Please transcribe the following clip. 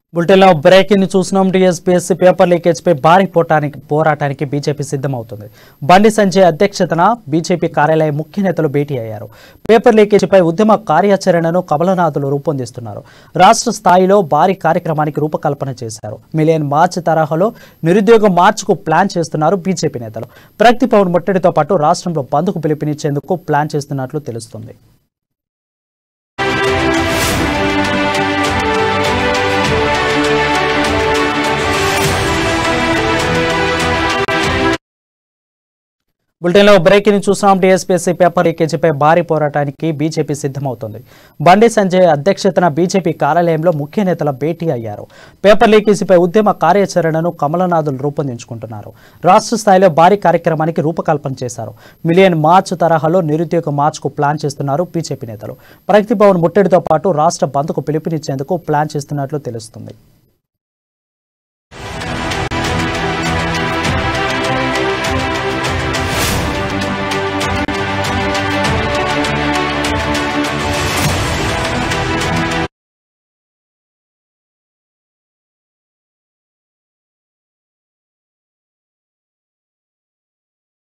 బులెటిన్లో బ్రేకింగ్ చూసినాం TSPSC paper లీకేజ్పై భారీ పోటానికి పోరాటానికి బీజేపీ సిద్ధమవుతుంది బండి సంజయ్ అధ్యక్షతన బీజేపీ కార్యాలయం ముఖ్య నేతలు భేటీ అయ్యారు పేపర్ లీకేజీపై ఉద్యమ కార్యాచరణను కమలనాథులు రూపొందిస్తున్నారు రాష్ట్ర స్థాయిలో భారీ కార్యక్రమానికి రూపకల్పన చేశారు మిలియన్ మార్చ్ తరహాలో నిరుద్యోగ మార్చ్కు ప్లాన్ చేస్తున్నారు బీజేపీ నేతలు ప్రగతి భవన్ ముట్టడితో పాటు రాష్ట్రంలో బంద్కు పిలుపునిచ్చేందుకు ప్లాన్ చేస్తున్నట్లు తెలుస్తుంది బులెటిన్లో బ్రేకింగ్ చూసాం టీఎస్పీఎస్సీ పేపర్ లీకేజీపై భారీ పోరాటానికి బీజేపీ సిద్ధమవుతుంది బండి సంజయ్ అధ్యక్షతన బీజేపీ కార్యాలయంలో ముఖ్య నేతల భేటీ అయ్యారు పేపర్ లీకేజీపై ఉద్యమ కార్యాచరణను కమలనాథులు రూపొందించుకుంటున్నారు రాష్ట్ర స్థాయిలో భారీ కార్యక్రమానికి రూపకల్పన చేశారు మిలియన్ మార్చ్ తరహాలో నిరుద్యోగ మార్చ్కు ప్లాన్ చేస్తున్నారు బీజేపీ నేతలు ప్రగతి భవన్ ముట్టడితో పాటు రాష్ట్ర బంద్కు పిలుపునిచ్చేందుకు ప్లాన్ చేస్తున్నట్లు తెలుస్తుంది